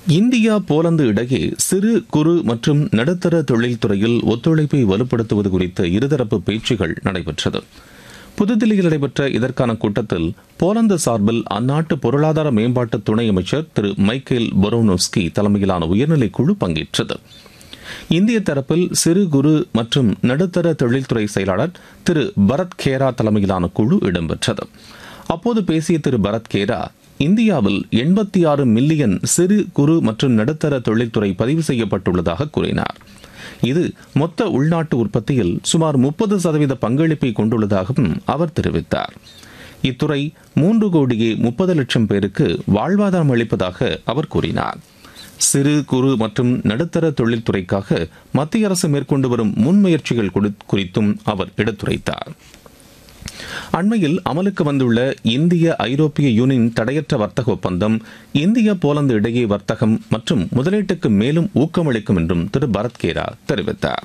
India Poland இடையே சிறு குறு மற்றும் நடுத்தர தொழில்துறையில் ஒத்துழைப்பை வலுப்படுத்துவது குறித்த இருதரப்பு பேச்சுகள் நடைபெற்றது புதுதில்லியில் நடைபெற்ற இதற்கான கூட்டத்தில் போலந்து சார்பில் அந்நாட்டு பொருளாதார மேம்பாட்டு துணை அமைச்சர் திரு மைக்கேல் பொரோனோஸ்கி தலைமையிலான உயர்நிலைக் குழு பங்கேற்றது இந்திய தரப்பில் சிறு குறு மற்றும் நடுத்தர தொழில்துறை செயலாளர் திரு பரத் கேரா தலைமையிலான குழு இடம்பெற்றது அப்போது பேசிய திரு பரத் கேரா இந்தியாவில் எண்பத்தி ஆறு மில்லியன் சிறு குறு மற்றும் நடுத்தர தொழில்துறை பதிவு செய்யப்பட்டுள்ளதாக கூறினார் இது மொத்த உள்நாட்டு உற்பத்தியில் சுமார் முப்பது சதவீத பங்களிப்பை கொண்டுள்ளதாகவும் அவர் தெரிவித்தார் இத்துறை மூன்று கோடியே முப்பது லட்சம் பேருக்கு வாழ்வாதாரம் அளிப்பதாக அவர் கூறினார் சிறு குறு மற்றும் நடுத்தர தொழில்துறைக்காக மத்திய அரசு மேற்கொண்டு வரும் முன்முயற்சிகள் குறித்தும் அவர் எடுத்துரைத்தார் அண்மையில் அமலுக்கு வந்துள்ள இந்திய ஐரோப்பிய யூனியன் தடையற்ற வர்த்தக ஒப்பந்தம் இந்திய போலந்து இடையே வர்த்தகம் மற்றும் முதலீட்டுக்கு மேலும் ஊக்கமளிக்கும் என்றும் திரு பரத்கேரா தெரிவித்தார்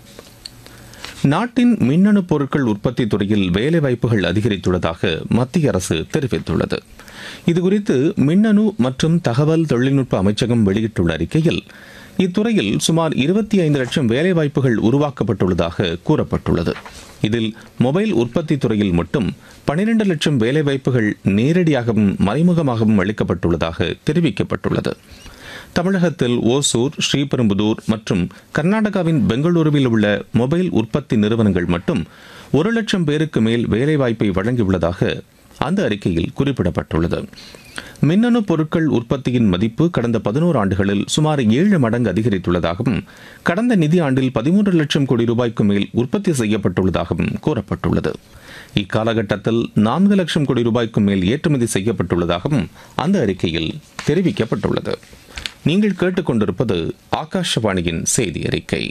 நாட்டின் மின்னணு பொருட்கள் உற்பத்தி துறையில் வேலைவாய்ப்புகள் அதிகரித்துள்ளதாக மத்திய அரசு தெரிவித்துள்ளது இதுகுறித்து மின்னணு மற்றும் தகவல் தொழில்நுட்ப அமைச்சகம் வெளியிட்டுள்ள அறிக்கையில் இத்துறையில் சுமார் இருபத்தி ஐந்து லட்சம் வேலைவாய்ப்புகள் உருவாக்கப்பட்டுள்ளதாக கூறப்பட்டுள்ளது இதில் மொபைல் உற்பத்தி துறையில் மட்டும் பனிரெண்டு லட்சம் வேலைவாய்ப்புகள் நேரடியாகவும் மறைமுகமாகவும் அளிக்கப்பட்டுள்ளதாக தெரிவிக்கப்பட்டுள்ளது தமிழகத்தில் ஓசூர் ஸ்ரீபெரும்புதூர் மற்றும் கர்நாடகாவின் பெங்களூருவில் உள்ள மொபைல் உற்பத்தி நிறுவனங்கள் மட்டும் ஒரு லட்சம் பேருக்கு மேல் வேலைவாய்ப்பை வழங்கியுள்ளதாக அந்த அறிக்கையில் குறிப்பிடப்பட்டுள்ளது மின்னணு பொருட்கள் உற்பத்தியின் மதிப்பு கடந்த பதினோரு ஆண்டுகளில் சுமார் ஏழு மடங்கு அதிகரித்துள்ளதாகவும் கடந்த நிதி ஆண்டில் பதிமூன்று லட்சம் கோடி ரூபாய்க்கு மேல் உற்பத்தி செய்யப்பட்டுள்ளதாகவும் கூறப்பட்டுள்ளது இக்காலகட்டத்தில் நான்கு லட்சம் கோடி ரூபாய்க்கு மேல் ஏற்றுமதி செய்யப்பட்டுள்ளதாகவும் அந்த அறிக்கையில் தெரிவிக்கப்பட்டுள்ளது நீங்கள் கேட்டுக்கொண்டிருப்பது ஆகாஷவாணியின் செய்தி அறிக்கை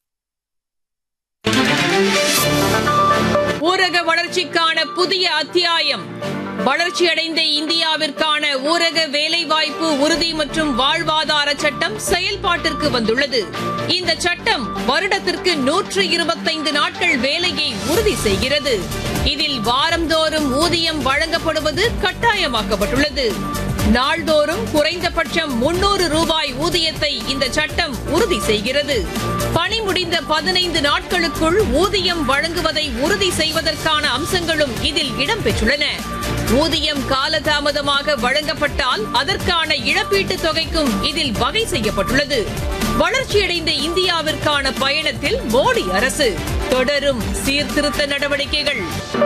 ஊரக வளர்ச்சிக்கான புதிய அத்தியாயம் வளர்ச்சியடைந்த இந்தியாவிற்கான ஊரக வேலைவாய்ப்பு உறுதி மற்றும் வாழ்வாதார சட்டம் செயல்பாட்டிற்கு வந்துள்ளது இந்த சட்டம் வருடத்திற்கு நூற்று இருபத்தைந்து நாட்கள் வேலையை உறுதி செய்கிறது இதில் வாரந்தோறும் ஊதியம் வழங்கப்படுவது கட்டாயமாக்கப்பட்டுள்ளது நாள்தோறும் குறைந்தபட்சம் முன்னூறு ரூபாய் ஊதியத்தை இந்த சட்டம் உறுதி செய்கிறது பணி முடிந்த பதினைந்து நாட்களுக்குள் ஊதியம் வழங்குவதை உறுதி செய்வதற்கான அம்சங்களும் இதில் இடம்பெற்றுள்ளன ஊதியம் காலதாமதமாக வழங்கப்பட்டால் அதற்கான இழப்பீட்டுத் தொகைக்கும் இதில் வகை செய்யப்பட்டுள்ளது வளர்ச்சியடைந்த இந்தியாவிற்கான பயணத்தில் மோடி அரசு தொடரும் சீர்திருத்த நடவடிக்கைகள்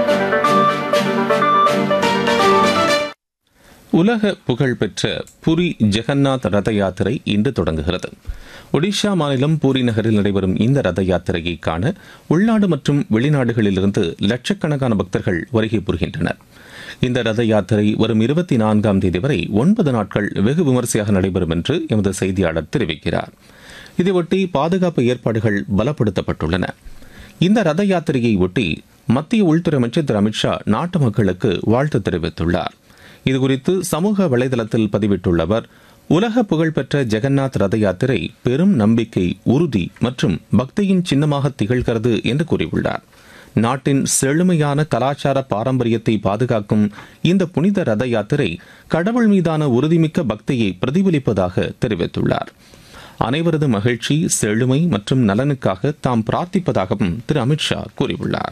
உலக புகழ்பெற்ற புரி ஜெகநாத் ரத யாத்திரை இன்று தொடங்குகிறது ஒடிஷா மாநிலம் பூரி நகரில் நடைபெறும் இந்த ரத யாத்திரையை காண உள்நாடு மற்றும் வெளிநாடுகளிலிருந்து லட்சக்கணக்கான பக்தர்கள் வருகை புரிகின்றனர் இந்த ரத யாத்திரை வரும் இருபத்தி நான்காம் தேதி வரை ஒன்பது நாட்கள் வெகு விமரிசையாக நடைபெறும் என்று எமது செய்தியாளர் தெரிவிக்கிறார் இதையொட்டி பாதுகாப்பு ஏற்பாடுகள் பலப்படுத்தப்பட்டுள்ளன இந்த ரத யாத்திரையை ஒட்டி மத்திய உள்துறை அமைச்சர் திரு அமித்ஷா நாட்டு மக்களுக்கு வாழ்த்து தெரிவித்துள்ளார் இதுகுறித்து சமூக வலைதளத்தில் பதிவிட்டுள்ள அவர் உலக புகழ்பெற்ற ஜெகநாத் ரத யாத்திரை பெரும் நம்பிக்கை உறுதி மற்றும் பக்தியின் சின்னமாக திகழ்கிறது என்று கூறியுள்ளார் நாட்டின் செழுமையான கலாச்சார பாரம்பரியத்தை பாதுகாக்கும் இந்த புனித ரத யாத்திரை கடவுள் மீதான உறுதிமிக்க பக்தியை பிரதிபலிப்பதாக தெரிவித்துள்ளார் அனைவரது மகிழ்ச்சி செழுமை மற்றும் நலனுக்காக தாம் பிரார்த்திப்பதாகவும் திரு அமித்ஷா கூறியுள்ளார்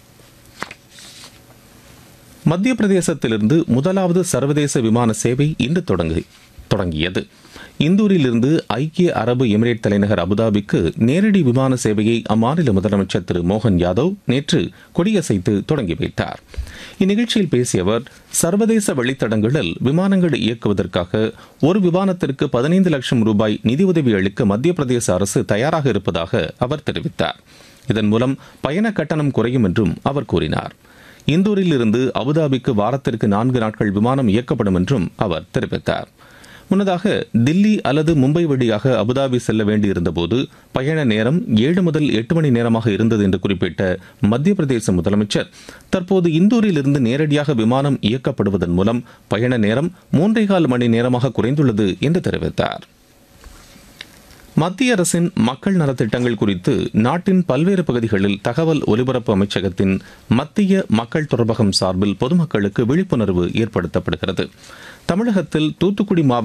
மத்திய பிரதேசத்திலிருந்து முதலாவது சர்வதேச விமான சேவை இன்று தொடங்கி தொடங்கியது இந்தூரிலிருந்து ஐக்கிய அரபு எமிரேட் தலைநகர் அபுதாபிக்கு நேரடி விமான சேவையை அம்மாநில முதலமைச்சர் திரு மோகன் யாதவ் நேற்று கொடியசைத்து தொடங்கி வைத்தார் இந்நிகழ்ச்சியில் பேசிய அவர் சர்வதேச வழித்தடங்களில் விமானங்களை இயக்குவதற்காக ஒரு விமானத்திற்கு பதினைந்து லட்சம் ரூபாய் நிதியுதவி அளிக்க மத்திய பிரதேச அரசு தயாராக இருப்பதாக அவர் தெரிவித்தார் இதன் மூலம் பயண கட்டணம் குறையும் என்றும் அவர் கூறினார் இந்தூரில் இருந்து அபுதாபிக்கு வாரத்திற்கு நான்கு நாட்கள் விமானம் இயக்கப்படும் என்றும் அவர் தெரிவித்தார் முன்னதாக தில்லி அல்லது மும்பை வழியாக அபுதாபி செல்ல வேண்டியிருந்தபோது பயண நேரம் ஏழு முதல் எட்டு மணி நேரமாக இருந்தது என்று குறிப்பிட்ட மத்திய பிரதேச முதலமைச்சர் தற்போது இந்தூரில் இருந்து நேரடியாக விமானம் இயக்கப்படுவதன் மூலம் பயண நேரம் மூன்றே கால் மணி நேரமாக குறைந்துள்ளது என்று தெரிவித்தார் மத்திய அரசின் மக்கள் நலத்திட்டங்கள் குறித்து நாட்டின் பல்வேறு பகுதிகளில் தகவல் ஒலிபரப்பு அமைச்சகத்தின் மத்திய மக்கள் தொடர்பகம் சார்பில் பொதுமக்களுக்கு விழிப்புணர்வு ஏற்படுத்தப்படுகிறது தமிழகத்தில் தூத்துக்குடி மாவட்டம்